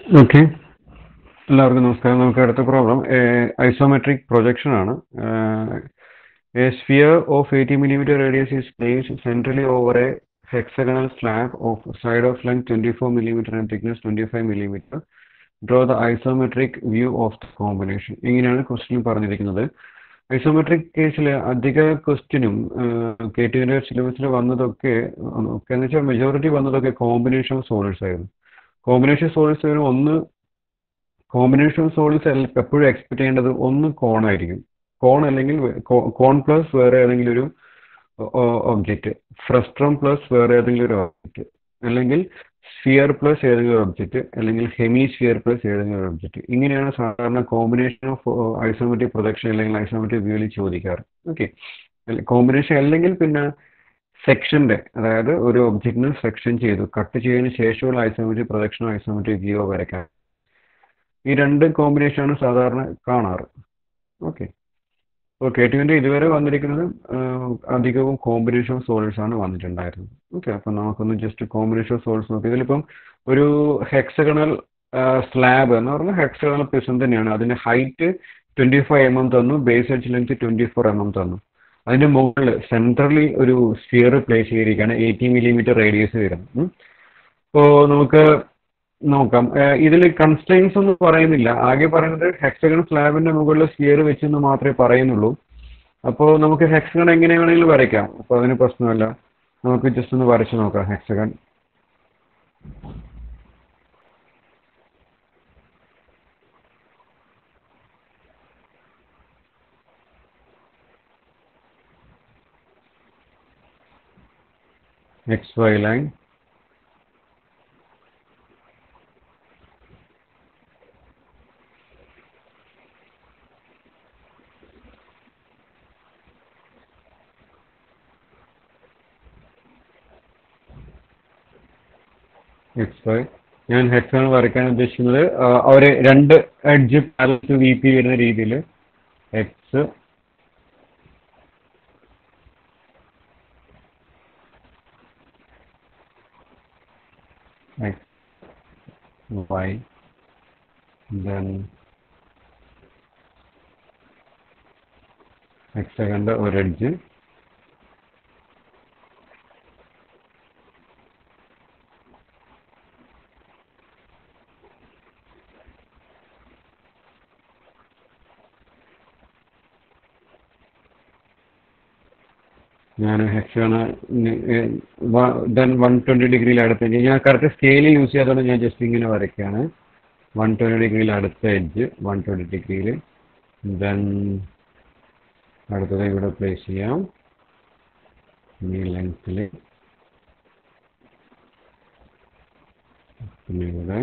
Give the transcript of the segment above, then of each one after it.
Okay എല്ലാവർക്കും നമസ്കാരം നമുക്ക് അടുത്ത പ്രോബ്ലം ഐസോമെട്രിക് പ്രൊജക്ഷൻ ആണ് a sphere of eighty millimetre radius is placed centrally over a hexagonal slab of side of length 24 millimeter and thickness 25 millimeter. Draw the isometric view of the combination. ഇങ്ങനെയാണ് question പറഞ്ഞിരിക്കുന്നത് isometric കേസിൽ അധിക ക്വസ്റ്റ്യനും K T യുടെ സിലബസിൽ വന്നതൊക്കെ ഒക്കെ എന്ന് വെച്ചാൽ മെജോറിറ്റി വന്നതൊക്കെ കോമ്പിനേഷൻ സോളിഡ്സ് ആയിരുന്നു കോമ്പിനേഷൻ സോളിഡ്സ് ഒന്ന് കോമ്പിനേഷൻ സോളിഡ്സ് എപ്പോഴും എക്സ്പെക്ട് ചെയ്യേണ്ടത് ഒന്ന് കോൺ ആയിരിക്കും കോൺ അല്ലെങ്കിൽ കോൺ പ്ലസ് വേറെ ഏതെങ്കിലും ഒരു ഒബ്ജക്റ്റ് ഫ്രസ്ട്രം പ്ലസ് വേറെ ഏതെങ്കിലും ഒരു ഒബ്ജക്റ്റ് അല്ലെങ്കിൽ സ്ഫിയർ പ്ലസ് ഏതെങ്കിലും ഒരു ഒബ്ജക്റ്റ് അല്ലെങ്കിൽ ഹെമി സ്ഫിയർ പ്ലസ് ഏതെങ്കിലും ഒരു ഒബ്ജക്റ്റ് ഇങ്ങനെയാണ് സാധാരണ കോമ്പിനേഷൻ ഓഫ് ഐസോമെട്രിക് പ്രൊജക്ഷൻ അല്ലെങ്കിൽ ഐസോമെട്രിക് വ്യൂവിൽ ചോദിക്കാറ് ഓക്കെ കോമ്പിനേഷൻ അല്ലെങ്കിൽ പിന്നെ സെക്ഷന്റെ അതായത് ഒരു ഒബ്ജക്റ്റിനെ സെക്ഷൻ ചെയ്തു കട്ട് ചെയ്തതിന് ശേഷമുള്ള ഐസോമെട്രിക് പ്രൊജക്ഷനോ ഐസോമെട്രിക് വ്യൂ വരയ്ക്കാൻ ഈ രണ്ട് കോമ്പിനേഷനാണ് സാധാരണ കാണാറ് ഓക്കെ അപ്പോൾ കെ ടുവിൻ്റെ ഇതുവരെ വന്നിരിക്കുന്നത് അധികവും കോമ്പിനേഷൻ സോൾസ് ആണ് വന്നിട്ടുണ്ടായിരുന്നത് ഓക്കെ അപ്പം നമുക്കൊന്ന് ജസ്റ്റ് കോമ്പിനേഷൻ സോൾസ് നോക്കി ഇതിലിപ്പം ഒരു ഹെക്സഗണൽ സ്ലാബ് എന്ന് പറഞ്ഞാൽ ഹെക്സഗണൽ പിസം തന്നെയാണ് അതിൻ്റെ height twenty five m m തന്നു base edge length twenty four m m തന്നു അതിൻ്റെ മുകളിൽ സെൻട്രലി ഒരു സ്ഫിയർ പ്ലേസ് ചെയ്തിരിക്കുകയാണ് എയ്റ്റി മില്ലിമീറ്റർ റേഡിയസ് വരുന്നത് അപ്പോൾ നമുക്ക് നോക്കാം ഇതിൽ കൺസ്ട്രെയിൻസ് ഒന്നും പറയുന്നില്ല ആകെ പറയുന്നത് ഹെക്സഗൺ സ്ലാബിന്റെ മുകളിൽ സ്ഫിയർ വെച്ചെന്ന് മാത്രമേ പറയുന്നുള്ളൂ അപ്പോൾ നമുക്ക് ഹെക്സഗൺ എങ്ങനെ വേണമെങ്കിലും വരയ്ക്കാം അപ്പോൾ അതിന് പ്രശ്നമല്ല നമുക്ക് ജസ്റ്റ് ഒന്ന് വരച്ച് നോക്കാം hexagon x y line x y ഞാൻ ഹെക്സാണ് വരയ്ക്കാൻ ഉദ്ദേശിക്കുന്നത് അവർ രണ്ട് എഡ്ജ് പാലസ് വി പി വരുന്ന രീതിയിൽ എക്സ് എക്സ് വൈ ദെൻ ഹെക്സകൻ്റെ ഒരു എഡ്ജ് ഞാൻ ഹെക്സാണ് ദെൻ വൺ ട്വൻറ്റി ഡിഗ്രിയിൽ അടുത്ത് ഞാൻ കറക്റ്റ് സ്കെയിൽ യൂസ് ചെയ്യാത്തതുകൊണ്ട് ഞാൻ ജസ്റ്റ് ഇങ്ങനെ വരയ്ക്കുകയാണ് വൺ ട്വൻറ്റി ഡിഗ്രിയിൽ അടുത്ത എഡ്ജ് വൺ ട്വൻറ്റി ഡിഗ്രിയിൽ ദെൻ അടുത്തത് ഇവിടെ പ്ലേസ് ചെയ്യാം ഈ ലെങ്ത്തിൽ പിന്നെ ഇവിടെ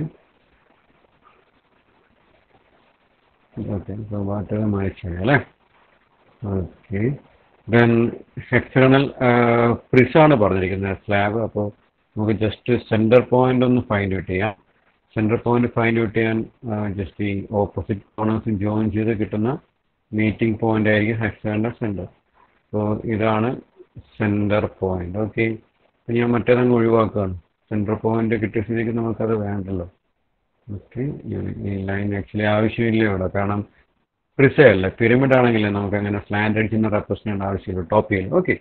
ഓക്കെ ഇപ്പോൾ വാട്ടർ മാച്ച് ചെയ്യാം അല്ലേ ഓക്കെ ദെൻ ഹെക്സഗണൽ പ്രിസാണ് പറഞ്ഞിരിക്കുന്നത് സ്ലാബ് അപ്പോൾ നമുക്ക് ജസ്റ്റ് സെൻറ്റർ പോയിന്റ് ഒന്ന് ഫൈൻഡ് ഔട്ട് ചെയ്യാം സെൻറ്റർ പോയിന്റ് ഫൈൻഡ് ഔട്ട് ചെയ്യാൻ ജസ്റ്റ് ഈ ഓപ്പോസിറ്റ് കോർണേഴ്സ് ജോയിൻ ചെയ്ത് കിട്ടുന്ന മീറ്റിംഗ് പോയിന്റ് ആയിരിക്കും ഹെക്സഗണിൻ്റെ സെൻറ്റർ അപ്പോൾ ഇതാണ് സെൻറ്റർ പോയിന്റ് ഓക്കെ ഞാൻ മറ്റേതങ്ങ് ഒഴിവാക്കുകയാണ് സെൻറ്റർ പോയിന്റ് കിട്ടിയ സ്ഥിതിക്ക് നമുക്കത് വേണ്ടല്ലോ ഓക്കെ ഈ ലൈൻ ആക്ച്വലി ആവശ്യമില്ല ഇവിടെ കാരണം പ്രിസയല്ല പിരമിഡ് ആണെങ്കിൽ നമുക്ക് അങ്ങനെ സ്ലാൻഡ് അടിച്ചിന്ന് റെപ്രസെൻ്റ് ചെയ്യേണ്ട ആവശ്യമില്ല ടോപ്പ് ചെയ്യൽ ഓക്കെ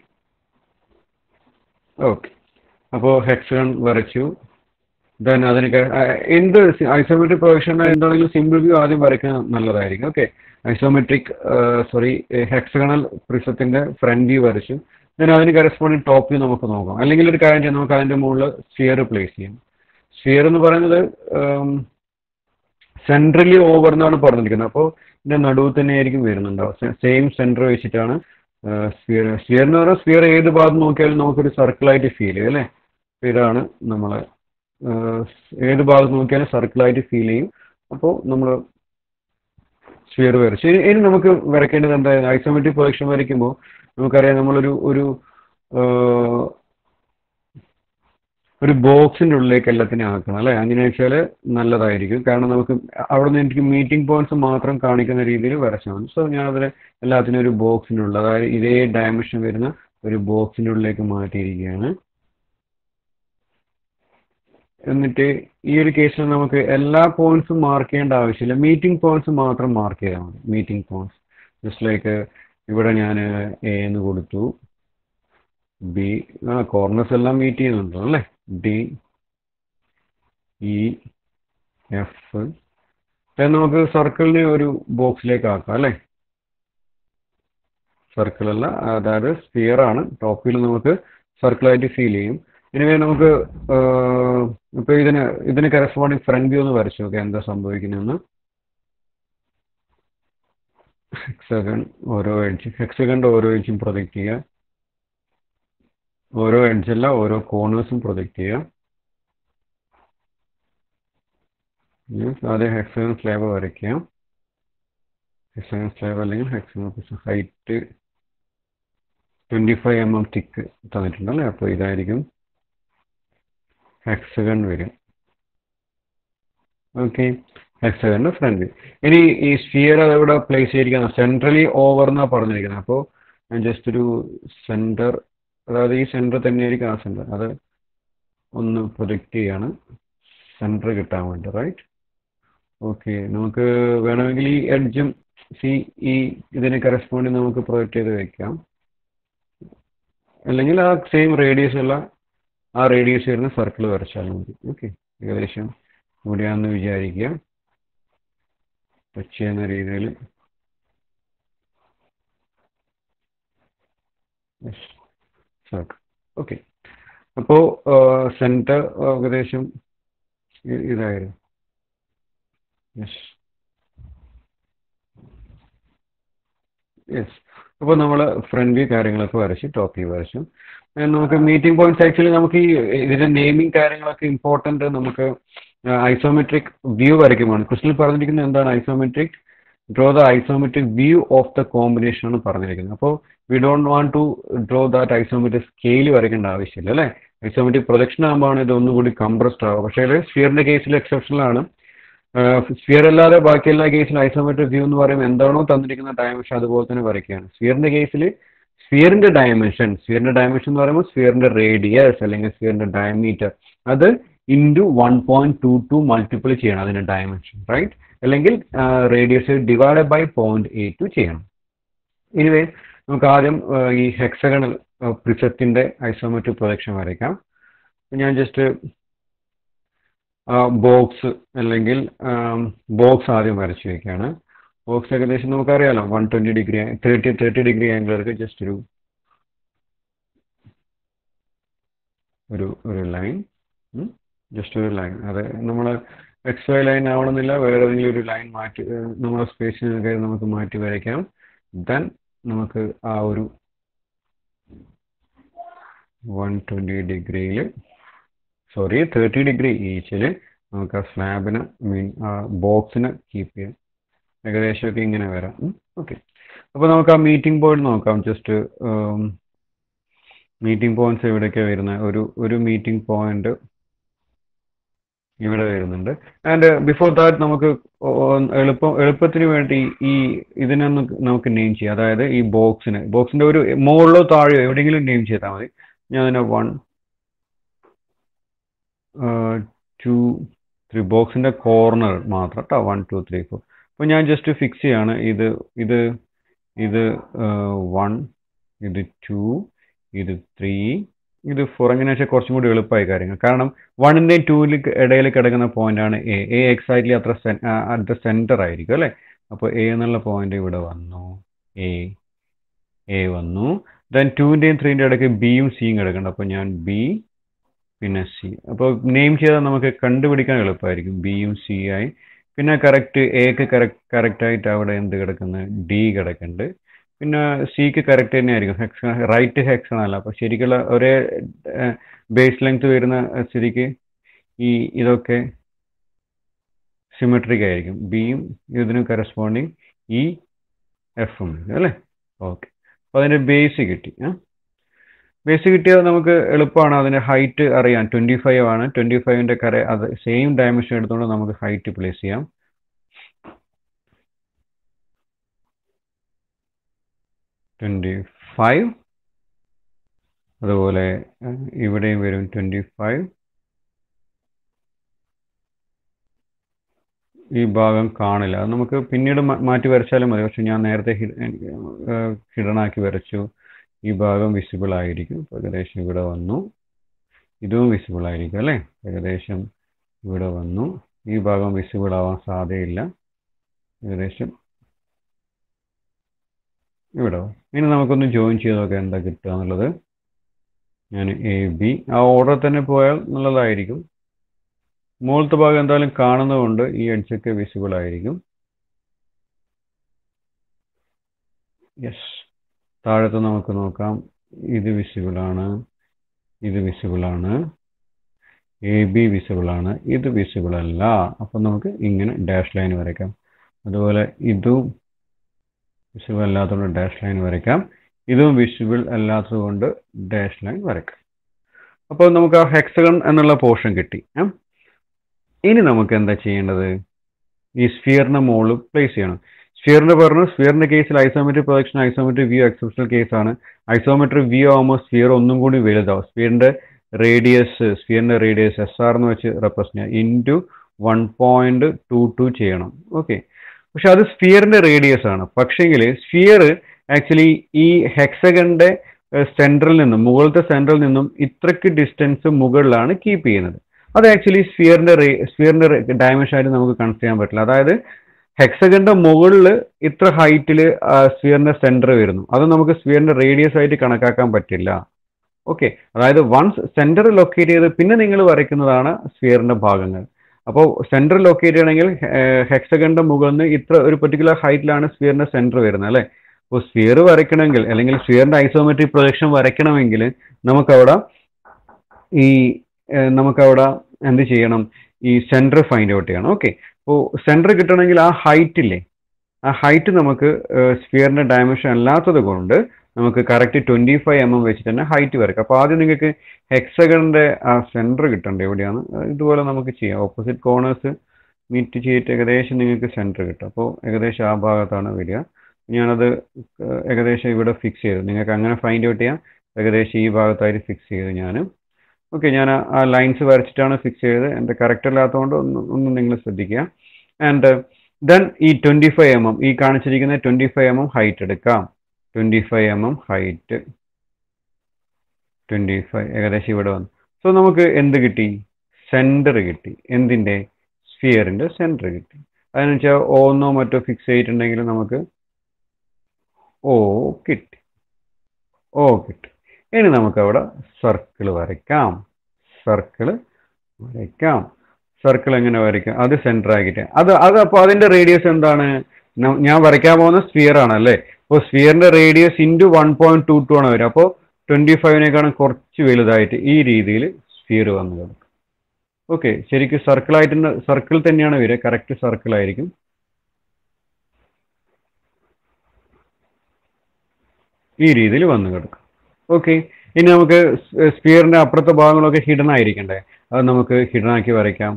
ഓക്കെ അപ്പോൾ ഹെക്സഗൺ വരച്ചു ദെൻ അതിന് എന്ത് ഐസോമെട്രിക് പ്രൊജക്ഷൻ എന്താണെങ്കിലും സിമ്പിൾ വ്യൂ ആദ്യം വരയ്ക്കാൻ നല്ലതായിരിക്കും ഓക്കെ ഐസോമെട്രിക് സോറി ഹെക്സഗണൽ പ്രിസത്തിൻ്റെ ഫ്രണ്ട് വ്യൂ വരച്ചു ദെൻ അതിന് കറസ്പോണ്ടിങ് ടോപ്പ് വ്യൂ നമുക്ക് നോക്കാം അല്ലെങ്കിൽ ഒരു കാര്യം ചെയ്യാം നമുക്ക് അതിൻ്റെ മുകളിൽ സ്ഫിയർ പ്ലേസ് ചെയ്യാം സ്ഫിയർ എന്ന് പറയുന്നത് സെൻട്രലി ഓവർ എന്നാണ് പറഞ്ഞിരിക്കുന്നത് അപ്പോൾ ഇതിന്റെ നടുവ് തന്നെ ആയിരിക്കും വരുന്നുണ്ടാവും സെയിം സെന്റർ വെച്ചിട്ടാണ് സ്ഫിയർ സ്ഫിയർ എന്ന് പറഞ്ഞാൽ സ്ഫിയർ ഏത് ഭാഗത്ത് നോക്കിയാലും നമുക്കൊരു സർക്കിളായിട്ട് ഫീൽ ചെയ്യും അല്ലേ ഇതാണ് നമ്മൾ ഏത് ഭാഗത്ത് നോക്കിയാലും സർക്കിളായിട്ട് ഫീൽ ചെയ്യും അപ്പോൾ നമ്മൾ സ്ഫിയർ വരച്ചു ഇനി ഇനി നമുക്ക് വരയ്ക്കേണ്ടത് എന്താ ഐസോമെട്രിക് പ്രൊജക്ഷൻ വരയ്ക്കുമ്പോൾ നമുക്കറിയാം നമ്മളൊരു ഒരു ഒരു ബോക്സിന്റെ ഉള്ളിലേക്ക് എല്ലാത്തിനും ആക്കണം അല്ലെ അങ്ങനെ വെച്ചാൽ നല്ലതായിരിക്കും കാരണം നമുക്ക് അവിടെ നിന്ന് എനിക്ക് മീറ്റിംഗ് പോയിന്റ്സ് മാത്രം കാണിക്കുന്ന രീതിയിൽ വരച്ചാൽ മതി സോ ഞാൻ അതിൽ എല്ലാത്തിനും ഒരു ബോക്സിൻ്റെ ഉള്ളിൽ അതായത് ഇതേ ഡയമെൻഷൻ വരുന്ന ഒരു ബോക്സിൻ്റെ ഉള്ളിലേക്ക് മാറ്റിയിരിക്കുകയാണ് എന്നിട്ട് ഈ ഒരു കേസിൽ നമുക്ക് എല്ലാ പോയിന്റ്സും മാർക്ക് ചെയ്യേണ്ട ആവശ്യമില്ല മീറ്റിംഗ് പോയിന്റ്സ് മാത്രം മാർക്ക് ചെയ്താൽ മതി മീറ്റിംഗ് പോയിന്റ്സ് ജസ്റ്റ് ലൈക്ക് ഇവിടെ ഞാൻ എ എന്ന് കൊടുത്തു ബി ആ കോർണേഴ്സ് എല്ലാം മീറ്റ് ചെയ്യുന്നുണ്ടോ അല്ലേ ഡി ഇ എഫ് നമുക്ക് സർക്കിളിനെ ഒരു ബോക്സിലേക്ക് ആക്കാം അല്ലേ സർക്കിൾ അല്ല അതായത് സ്ഫിയർ ആണ് ടോപ്പിൽ നമുക്ക് സർക്കിളായിട്ട് ഫീൽ ചെയ്യും ഇനി നമുക്ക് ഇപ്പൊ ഇതിന് ഇതിന് കറസ്പോണ്ടിങ് ഫ്രണ്ട് വ്യൂ ഒന്ന് വരച്ചു നോക്കാം എന്താ സംഭവിക്കുന്നതെന്ന് ഹെക്സഗൺ ഓരോ എഡ്ജ് ഹെക്സഗണിന്റെ ഓരോ എഡ്ജും പ്രൊജക്ട് ചെയ്യുക ഓരോ എഡ്ജല്ല ഓരോ കോർണേഴ്സും പ്രൊജക്ട് ചെയ്യുക ആദ്യം ഹെക്സഗൺ സ്ലാബ് വരയ്ക്കാം ഹെക്സഗൺ സ്ലാബ് അല്ലെങ്കിൽ hexagon height twenty five m m thick തന്നിട്ടുണ്ട് അല്ലേ അപ്പോൾ ഇതായിരിക്കും ഹെക്സഗൺ വരും ഓക്കെ ഹെക്സഗണിന്റെ ഫ്രണ്ട് ഇനി ഈ സ്ഫിയർ അതെവിടെ പ്ലേസ് ചെയ്തിരിക്കുന്നത് സെൻട്രലി ഓവർ എന്നാണ് പറഞ്ഞിരിക്കുന്നത് അപ്പോൾ ഞാൻ ജസ്റ്റ് ഒരു സെൻറ്റർ അതായത് ഈ സെൻറ്റർ തന്നെയായിരിക്കും ആ സെൻറ്റർ അത് ഒന്ന് പ്രൊജക്റ്റ് ചെയ്യാണ് സെൻറ്റർ കിട്ടാൻ വേണ്ടി റൈറ്റ് ഓക്കെ നമുക്ക് വേണമെങ്കിൽ ഈ എഡ്ജും സി ഈ ഇതിന് കറസ്പോണ്ടിങ് നമുക്ക് പ്രൊജക്റ്റ് ചെയ്ത് വെക്കാം അല്ലെങ്കിൽ ആ സെയിം റേഡിയസ് ഉള്ള ആ റേഡിയസ് വരുന്ന സർക്കിൾ വരച്ചാൽ മതി ഓക്കെ ഏകദേശം ഇവിടെയാണെന്ന് വിചാരിക്കുക ടച്ച് ചെയ്യുന്ന രീതിയിൽ സർക്കിൾ ഓക്കെ അപ്പോൾ സെൻറ്റർ ഏകദേശം ഇതായിരുന്നു യെസ് യെസ് അപ്പോൾ നമ്മൾ ഫ്രണ്ട് വ്യൂ കാര്യങ്ങളൊക്കെ വരച്ചു ടോപ്പ് വ്യൂ വരച്ചു നമുക്ക് മീറ്റിംഗ് പോയിന്റ്സ് ആക്ച്വലി നമുക്ക് ഈ ഇതിന്റെ നെയിമിംഗ് കാര്യങ്ങളൊക്കെ ഇമ്പോർട്ടന്റ് നമുക്ക് ഐസോമെട്രിക് വ്യൂ വരയ്ക്കുമാണ് ക്വസ്റ്റിൽ പറഞ്ഞിരിക്കുന്നത് എന്താണ് isometric draw the isometric view of the combination ആണ് പറഞ്ഞിരിക്കുന്നത് അപ്പോൾ we don't want to draw that isometric scale വരയ്ക്കേണ്ട ആവശ്യമില്ല അല്ലേ ഐസോമെട്രിക് പ്രൊജക്ഷൻ ആകുമ്പോൾ ഇത് ഒന്നുകൂടി കംപ്രസ്ഡ് ആവും പക്ഷേ സ്ഫിയറിന്റെ കേസിൽ എക്സെപ്ഷണൽ ആണ് സ്ഫിയർ അല്ലാതെ ബാക്കി എല്ലാ കേസിലും ഐസോമെട്രിക് വ്യൂ എന്ന് പറയുമ്പോൾ എന്താണോ തന്നിരിക്കുന്ന ഡയമെൻഷൻ അതുപോലെ തന്നെ വരയ്ക്കുകയാണ് സ്ഫിയറിന്റെ കേസിൽ സ്ഫിയറിന്റെ ഡയമെൻഷൻ സ്ഫിയറിന്റെ ഡയമെൻഷൻ എന്ന് പറയുമ്പോൾ സ്ഫിയറിന്റെ റേഡിയസ് അല്ലെങ്കിൽ സ്ഫിയറിന്റെ ഡയമീറ്റർ അത് into one point two two multiple ചെയ്യണം അതിന്റെ ഡയമെൻഷൻ റൈറ്റ് അല്ലെങ്കിൽ radius divide by point eight two ചെയ്യണം എനിവേ നമുക്ക് ആദ്യം ഈ ഹെക്സഗണൽ പ്രിസത്തിന്റെ ഐസോമെട്രിക് പ്രൊജക്ഷൻ വരയ്ക്കാം ഞാൻ ജസ്റ്റ് ബോക്സ് അല്ലെങ്കിൽ ബോക്സ് ആദ്യം വരച്ചു വയ്ക്കുകയാണ് ബോക്സ് ഏകദേശം നമുക്കറിയാലോ one twenty degree thirty thirty degree ആംഗിൾക്ക് ജസ്റ്റ് ഒരു ഒരു ഒരു ലൈൻ ജസ്റ്റ് ഒരു ലൈൻ അത് നമ്മൾ എക്സ് വൈ ലൈൻ ആവണമെന്നില്ല വേറെ ഏതെങ്കിലും ഒരു ലൈൻ മാറ്റി നമ്മുടെ സ്പേസിനൊക്കെ നമുക്ക് മാറ്റി വരയ്ക്കാം ദെൻ നമുക്ക് ആ ഒരു വൺ ട്വൻറ്റി ഡിഗ്രിയിൽ സോറി തേർട്ടി ഡിഗ്രി ഈച്ചിൽ നമുക്ക് ആ സ്ലാബിന് മീൻ ആ ബോക്സിന് കീപ്പ് ചെയ്യാം ഏകദേശമൊക്കെ ഇങ്ങനെ വരാം ഓക്കെ അപ്പോൾ നമുക്ക് ആ മീറ്റിംഗ് പോയിന്റ് നോക്കാം ജസ്റ്റ് മീറ്റിംഗ് പോയിന്റ്സ് എവിടെയൊക്കെയാണ് വരുന്നത് ഒരു ഒരു മീറ്റിംഗ് പോയിന്റ് ഇവിടെ വരുന്നുണ്ട് ആൻഡ് ബിഫോർ ദാറ്റ് നമുക്ക് എളുപ്പം എളുപ്പത്തിന് വേണ്ടി ഈ ഇതിനൊന്ന് നമുക്ക് നെയിം ചെയ്യാം അതായത് ഈ ബോക്സിന് ബോക്സിന്റെ ഒരു മുകളിലോ താഴെയോ എവിടെയെങ്കിലും നെയിം ചെയ്താൽ മതി ഞാൻ അതിനെ വൺ ടു ത്രീ ബോക്സിന്റെ കോർണർ മാത്രം കേട്ടോ വൺ ടു ത്രീ ഫോർ അപ്പോൾ ഞാൻ ജസ്റ്റ് ഫിക്സ് ചെയ്യാണ് ഇത് ഇത് ഇത് വൺ ഇത് ടു ഇത് ത്രീ ഇത് ഫോർ എങ്ങനെ വെച്ചാൽ കുറച്ചും കൂടി എളുപ്പമായ കാര്യങ്ങൾ കാരണം വണ്ണിൻ്റെയും ടൂവിൽ ഇടയിൽ കിടക്കുന്ന പോയിന്റ് ആണ് എ എ എക്സാക്ട്ലി അത്ര അറ്റ് ദ സെൻറ്റർ ആയിരിക്കും അല്ലേ അപ്പോൾ എ എന്നുള്ള പോയിന്റ് ഇവിടെ വന്നു എ എ വന്നു ദെൻ ടുവിൻ്റെയും ത്രീൻ്റെ ഇടയ്ക്ക് ബിയും സിയും കിടക്കുന്നുണ്ട് അപ്പോൾ ഞാൻ ബി പിന്നെ സി അപ്പോൾ നെയിം ചെയ്താൽ നമുക്ക് കണ്ടുപിടിക്കാൻ എളുപ്പമായിരിക്കും ബിയും സി ആയി പിന്നെ കറക്റ്റ് എക്ക് കറക്റ്റ് കറക്റ്റായിട്ട് അവിടെ എന്ത് കിടക്കുന്നത് ഡി കിടക്കുന്നുണ്ട് പിന്നെ സിക്ക് കറക്റ്റ് തന്നെ ആയിരിക്കും ഹെക്സൺ റൈറ്റ് ഹെക്സൺ അല്ല അപ്പോൾ ശരിക്കുള്ള ഒരേ ബേസ് ലെങ്ത് വരുന്ന സ്ഥിതിക്ക് ഈ ഇതൊക്കെ സിമെട്രിക് ആയിരിക്കും ബിയും ഇതിന് കറസ്പോണ്ടിങ് ഇ എഫും അല്ലേ ഓക്കെ അപ്പോൾ അതിൻ്റെ ബേസ് കിട്ടി ബേസ് കിട്ടിയാൽ നമുക്ക് എളുപ്പമാണ് അതിൻ്റെ ഹൈറ്റ് അറിയാൻ ട്വൻറ്റി ഫൈവ് ആണ് ട്വൻറ്റി ഫൈവിൻ്റെ കര അത് സെയിം ഡയമെൻഷൻ എടുത്തുകൊണ്ട് നമുക്ക് ഹൈറ്റ് പ്ലേസ് ചെയ്യാം ട്വൻറ്റി ഫൈവ് അതുപോലെ ഇവിടെയും വരും ട്വൻറ്റി ഫൈവ് ഈ ഭാഗം കാണില്ല അത് നമുക്ക് പിന്നീട് മാ- മാറ്റി വരച്ചാലും മതി പക്ഷെ ഞാൻ നേരത്തെ ഹിഡണാക്കി വരച്ചു ഈ ഭാഗം വിസിബിൾ ആയിരിക്കും അപ്പോൾ ഏകദേശം ഇവിടെ വന്നു ഇതും വിസിബിൾ ആയിരിക്കും അല്ലേ ഏകദേശം ഇവിടെ വന്നു ഈ ഭാഗം വിസിബിൾ ആവാൻ സാധ്യതയില്ല ഏകദേശം ഇവിടെ വന്നു. ഇനി നമുക്കൊന്ന് ജോയിൻ ചെയ്ത് നോക്കാം എന്താ കിട്ടുക എന്നുള്ളത് ഞാൻ എ ബി ആ ഓർഡർ തന്നെ പോയാൽ നല്ലതായിരിക്കും മുകളിലത്തെ ഭാഗം എന്തായാലും കാണുന്നതുകൊണ്ട് ഈ എഡ്ജൊക്കെ വിസിബിൾ ആയിരിക്കും യെസ് താഴത്ത് നമുക്ക് നോക്കാം ഇത് വിസിബിൾ ആണ് ഇത് വിസിബിൾ ആണ് എ ബി വിസിബിൾ ആണ് ഇത് വിസിബിൾ അല്ല അപ്പം നമുക്ക് ഇങ്ങനെ ഡാഷ് ലൈൻ വരയ്ക്കാം അതുപോലെ ഇതും വിസിബിൾ അല്ലാത്തതുകൊണ്ട് ഡാഷ് ലൈൻ വരയ്ക്കാം ഇതും വിസിബിൾ അല്ലാത്തതുകൊണ്ട് ഡാഷ് ലൈൻ വരയ്ക്കാം അപ്പോൾ നമുക്ക് ആ ഹെക്സഗൺ എന്നുള്ള പോർഷൻ കിട്ടി ഏ? ഇനി നമുക്ക് എന്താ ചെയ്യേണ്ടത് ഈ സ്ഫിയറിന്റെ മുകളിൽ പ്ലേസ് ചെയ്യണം സ്ഫിയറിന്റെ പറഞ്ഞു സ്ഫിയറിന്റെ കേസിൽ isometric projection isometric view exceptional കേസാണ് ഐസോമെട്രിക് വ്യൂ ആകുമ്പോൾ സ്ഫിയർ ഒന്നും കൂടി വലുതാവും സ്ഫിയറിന്റെ റേഡിയസ് സ്ഫിയറിന്റെ റേഡിയസ് എസ് ആർ എന്ന് വെച്ച് റെപ്രസെന്റ് ചെയ്യാം into one point two two ചെയ്യണം ഓക്കെ പക്ഷെ അത് സ്ഫിയറിന്റെ റേഡിയസ് ആണ് പക്ഷേങ്കിൽ സ്ഫിയർ ആക്ച്വലി ഈ ഹെക്സഗന്റെ സെൻട്രൽ നിന്നും മുകളിലത്തെ സെൻട്രൽ നിന്നും ഇത്രയ്ക്ക് ഡിസ്റ്റൻസ് മുകളിലാണ് കീപ്പ് ചെയ്യുന്നത് അത് ആക്ച്വലി സ്ഫിയറിന്റെ സ്ഫിയറിന്റെ ഡയമെൻഷൻ ആയിട്ട് നമുക്ക് കൺസിഡർ ചെയ്യാൻ പറ്റില്ല അതായത് ഹെക്സഗന്റെ മുകളിൽ ഇത്ര ഹൈറ്റിൽ സ്ഫിയറിന്റെ സെന്റർ വരുന്നു അത് നമുക്ക് സ്ഫിയറിന്റെ റേഡിയസ് ആയിട്ട് കണക്കാക്കാൻ പറ്റില്ല ഓക്കെ അതായത് വൺസ് സെന്റർ ലൊക്കേറ്റ് ചെയ്ത് പിന്നെ നിങ്ങൾ വരയ്ക്കുന്നതാണ് സ്ഫിയറിന്റെ ഭാഗങ്ങൾ അപ്പോൾ സെന്റർ ലൊക്കേറ്റ് ചെയ്യണമെങ്കിൽ ഹെക്സഗന്റെ മുകളിൽ നിന്ന് ഇത്ര ഒരു പെർട്ടിക്കുലർ ഹൈറ്റിലാണ് സ്ഫിയറിന്റെ സെന്റർ വരുന്നത് അല്ലേ അപ്പോൾ സ്ഫിയർ വരയ്ക്കണമെങ്കിൽ അല്ലെങ്കിൽ സ്ഫിയറിന്റെ ഐസോമെട്രിക് പ്രൊജക്ഷൻ വരയ്ക്കണമെങ്കിൽ നമുക്കവിടെ ഈ ഏഹ്, നമുക്കവിടെ എന്ത് ചെയ്യണം ഈ സെന്റർ ഫൈൻഡ് ഔട്ട് ചെയ്യണം ഓക്കെ അപ്പോൾ സെന്റർ കിട്ടണമെങ്കിൽ ആ ഹൈറ്റ് ഇല്ലേ ആ ഹൈറ്റ് നമുക്ക് സ്ഫിയറിന്റെ ഡയമെൻഷൻ അല്ലാത്തത് കൊണ്ട് നമുക്ക് correct twenty five m m വെച്ചിട്ട് തന്നെ ഹൈറ്റ് വരയ്ക്കാം അപ്പോൾ ആദ്യം നിങ്ങൾക്ക് ഹെക്സഗണിന്റെ ആ സെന്റർ കിട്ടേണ്ടത് എവിടെയാണ് അത് ഇതുപോലെ നമുക്ക് ചെയ്യാം ഓപ്പോസിറ്റ് കോർണേഴ്സ് മീറ്റ് ചെയ്തിട്ട് ഏകദേശം നിങ്ങൾക്ക് സെന്റർ കിട്ടും അപ്പോൾ ഏകദേശം ആ ഭാഗത്താണ് വരിക ഞാനത് ഏഹ്, ഏകദേശം ഇവിടെ ഫിക്സ് ചെയ്തു നിങ്ങൾക്ക് അങ്ങനെ ഫൈൻഡ് ഔട്ട് ചെയ്യാം ഏകദേശം ഈ ഭാഗത്തായിട്ട് ഫിക്സ് ചെയ്തു ഞാൻ ഓക്കെ ഞാൻ ആ- ആ ലൈൻസ് വരച്ചിട്ടാണ് ഫിക്സ് ചെയ്തത് എൻ്റെ കറക്റ്റ് അല്ലാത്തതുകൊണ്ട് ഒന്ന് ഒന്ന് നിങ്ങൾ ശ്രദ്ധിക്കുക ആൻഡ് ദെൻ ഈ ട്വൻറ്റി ഫൈവ് എം എം ഈ കാണിച്ചിരിക്കുന്ന twenty five m m height എടുക്കാം twenty five m m height twenty five ഏകദേശം ഇവിടെ വന്നു സോ നമുക്ക് എന്ത് കിട്ടി സെൻറ്റർ കിട്ടി എന്തിൻ്റെ സ്ഫിയറിൻ്റെ സെൻറ്റർ കിട്ടി അതെന്ന് വെച്ചാൽ ഓന്നോ മറ്റോ ഫിക്സ് ചെയ്തിട്ടുണ്ടെങ്കിൽ നമുക്ക് ഓ കിട്ടി ഓ കിട്ടി ഇനി നമുക്ക് അവിടെ സർക്കിൾ വരയ്ക്കാം സർക്കിൾ വരയ്ക്കാം സർക്കിൾ എങ്ങനെ വരയ്ക്കാം അത് സെൻറ്റർ ആക്കിയിട്ട് അത് അത് അപ്പോൾ അതിൻ്റെ റേഡിയസ് എന്താണ് ന- ഞാൻ വരയ്ക്കാൻ പോകുന്ന സ്ഫിയർ ആണ് അല്ലേ അപ്പോൾ സ്ഫിയറിന്റെ radius into one point two two ആണ് വരിക അപ്പോൾ ട്വൻറ്റി ഫൈവിനേക്കാളും കുറച്ച് വലുതായിട്ട് ഈ രീതിയിൽ സ്ഫിയർ വന്നു കിടക്കും ഓക്കെ ശരിക്കും സർക്കിളായിട്ട് സർക്കിൾ തന്നെയാണ് വരിക കറക്റ്റ് സർക്കിൾ ആയിരിക്കും ഈ രീതിയിൽ വന്നു കിടക്കും ഓക്കെ ഇനി നമുക്ക് സ്പിയറിന്റെ അപ്പുറത്തെ ഭാഗങ്ങളൊക്കെ ഹിഡൻ ആയിരിക്കണ്ടേ അത് നമുക്ക് ഹിഡൻ ആക്കി വരയ്ക്കാം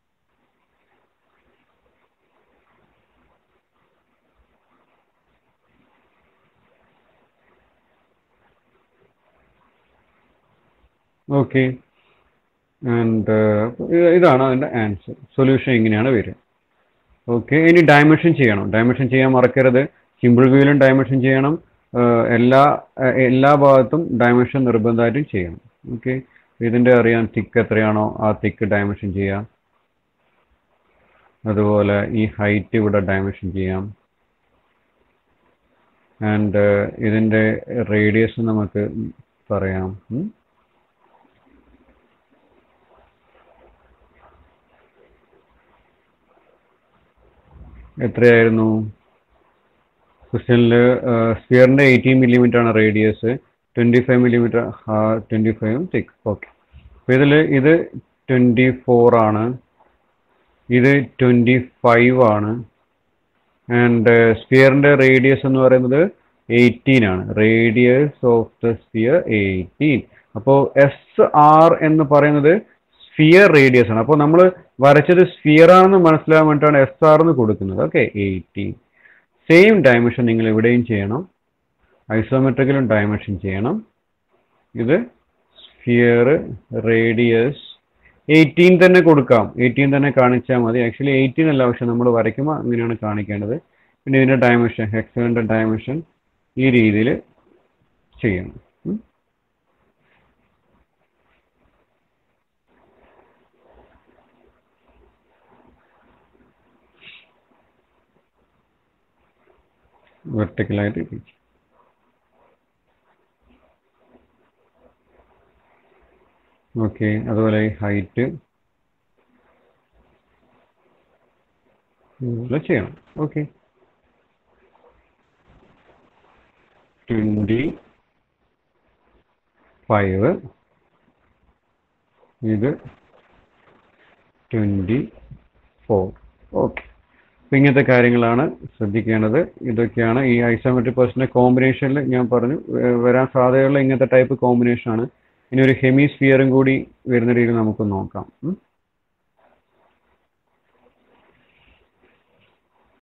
ഓക്കെ ആൻഡ് ഇതാണ് അതിൻ്റെ ആൻസർ സൊല്യൂഷൻ ഇങ്ങനെയാണ് വരിക ഓക്കെ ഇനി ഡയമെൻഷൻ ചെയ്യണം ഡയമെൻഷൻ ചെയ്യാൻ മറക്കരുത് സിമ്പിൾ വ്യൂവിലും ഡയമെൻഷൻ ചെയ്യണം ഏഹ് എല്ലാ ഏഹ് എല്ലാ ഭാഗത്തും ഡയമെൻഷൻ നിർബന്ധമായിട്ടും ചെയ്യണം ഓക്കെ ഇതിൻ്റെ അറിയാൻ തിക്ക് എത്രയാണോ ആ തിക്ക് ഡയമെൻഷൻ ചെയ്യാം അതുപോലെ ഈ ഹൈറ്റ് ഇവിടെ ഡയമെൻഷൻ ചെയ്യാം ആൻഡ് ഇതിൻ്റെ റേഡിയസ് നമുക്ക് പറയാം ഉം. എത്രയായിരുന്നു ക്വസ്റ്റ്യനിൽ സ്ഫിയറിൻ്റെ എയ്റ്റീൻ മില്ലിമീറ്റർ ആണ് radius twenty five millimetre twenty ഫൈവും തിക്ക് ഓക്കെ അപ്പോൾ ഇതിൽ ഇത് ട്വൻറ്റി ഫോർ ആണ് ഇത് ട്വൻറ്റി ഫൈവ് ആണ് ആൻഡ് സ്ഫിയറിൻ്റെ റേഡിയസ് എന്ന് പറയുന്നത് എയ്റ്റീൻ ആണ് radius of the sphere eighteen അപ്പോൾ എസ് ആർ എന്ന് പറയുന്നത് സ്ഫിയർ റേഡിയസ് ആണ് അപ്പോൾ നമ്മൾ വരച്ചത് സ്ഫിയർ ആണെന്ന് മനസ്സിലാകാൻ വേണ്ടിയിട്ടാണ് എസ് ആർ എന്ന് കൊടുക്കുന്നത് ഓക്കെ എയ്റ്റീൻ സെയിം ഡയമെൻഷൻ നിങ്ങൾ ഇവിടെയും ചെയ്യണം ഐസോമെട്രിക്കലും ഡയമെൻഷൻ ചെയ്യണം ഇത് സ്ഫിയർ റേഡിയസ് എയ്റ്റീൻ തന്നെ കൊടുക്കാം എയ്റ്റീൻ തന്നെ കാണിച്ചാൽ മതി ആക്ച്വലി എയ്റ്റീൻ അല്ല പക്ഷെ നമ്മൾ വരയ്ക്കുമ്പോൾ അങ്ങനെയാണ് കാണിക്കേണ്ടത് പിന്നെ ഇതിൻ്റെ ഡയമെൻഷൻ ഹെക്സഗണിൻ്റെ ഡയമെൻഷൻ ഈ രീതിയിൽ ചെയ്യണം ഉം. വെർട്ടിക്കലായിട്ട് തിരിച്ച്. ഓക്കെ അതുപോലെ ഈ ഹൈറ്റ് ഇതുപോലെ ചെയ്യണം ഓക്കെ ട്വൻറ്റി ഫൈവ് ഇത് ട്വൻറ്റി ഫോർ ഓക്കെ അപ്പോൾ ഇങ്ങനത്തെ കാര്യങ്ങളാണ് ശ്രദ്ധിക്കേണ്ടത് ഇതൊക്കെയാണ് ഈ ഐസോമെട്രിക് പേഴ്സൻ്റെ കോമ്പിനേഷനിൽ ഞാൻ പറഞ്ഞു വ- വരാൻ സാധ്യതയുള്ള ഇങ്ങനത്തെ ടൈപ്പ് കോമ്പിനേഷനാണ് ഇനി ഒരു ഹെമിസ്ഫിയറും കൂടി വരുന്ന രീതിയിൽ നമുക്ക് നോക്കാം ഉം.